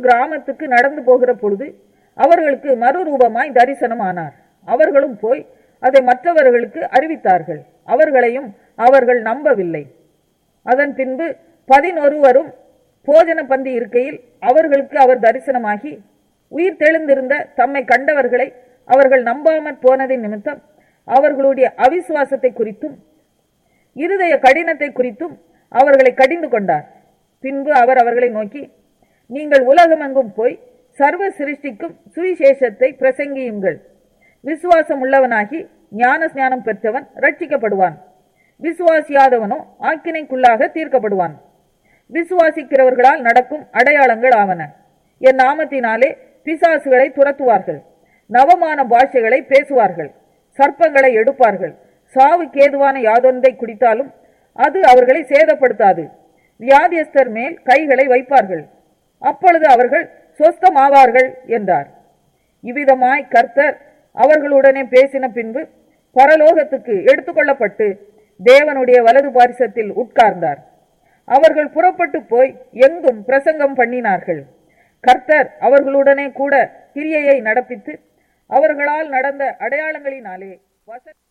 கிராமத்துக்கு நடந்து போகிற பொழுது அவர்களுக்கு மறுரூபமாய் தரிசனமானார் அவர்களும் போய் அதை மற்றவர்களுக்கு அறிவித்தார்கள் அவர்களையும் அவர்கள் நம்பவில்லை அதன் பின்பு பதினொருவரும் போஜன பந்தி இருக்கையில் அவர்களுக்கு அவர் தரிசனமாகி உயிர் தெழுந்திருந்த தம்மை கண்டவர்களை அவர்கள் நம்பாமற் போனதின் நிமித்தம் அவர்களுடைய அவிசுவாசத்தை குறித்தும் இருதய கடினத்தை குறித்தும் அவர்களை கடிந்து கொண்டார் பின்பு அவர் அவர்களை நோக்கி நீங்கள் உலகமெங்கும் போய் சர்வ சிருஷ்டிக்கும் சுவிசேஷத்தை பிரசங்கியுங்கள் விசுவாசம் உள்ளவனாகி ஞான ஸ்நானம் பெற்றவன் ரட்சிக்கப்படுவான் விசுவாசியாதவனோ ஆக்கினைக்குள்ளாக தீர்க்கப்படுவான் விசுவாசிக்கிறவர்களால் நடக்கும் அடையாளங்கள் ஆவன என் நாமத்தினாலே பிசாசுகளை துரத்துவார்கள் நவமான பாஷைகளை பேசுவார்கள் சர்ப்பங்களை எடுப்பார்கள் சாவுக்கு ஏதுவான யாதொன்றை குடித்தாலும் அது அவர்களை சேதப்படுத்தாது வியாதியஸ்தர் மேல் கைகளை வைப்பார்கள் அப்பொழுது அவர்கள் சொஸ்தமாவார்கள் என்றார் இவ்விதமாய் கர்த்தர் அவர்களுடனே பேசின பின்பு பரலோகத்துக்கு எடுத்துக்கொள்ளப்பட்டு தேவனுடைய வலது பாரிசத்தில் உட்கார்ந்தார் அவர்கள் புறப்பட்டு போய் எங்கும் பிரசங்கம் பண்ணினார்கள் கர்த்தர் அவர்களுடனே கூட கிரியையை நடப்பித்து அவர்களால் நடந்த அடையாளங்களினாலே வச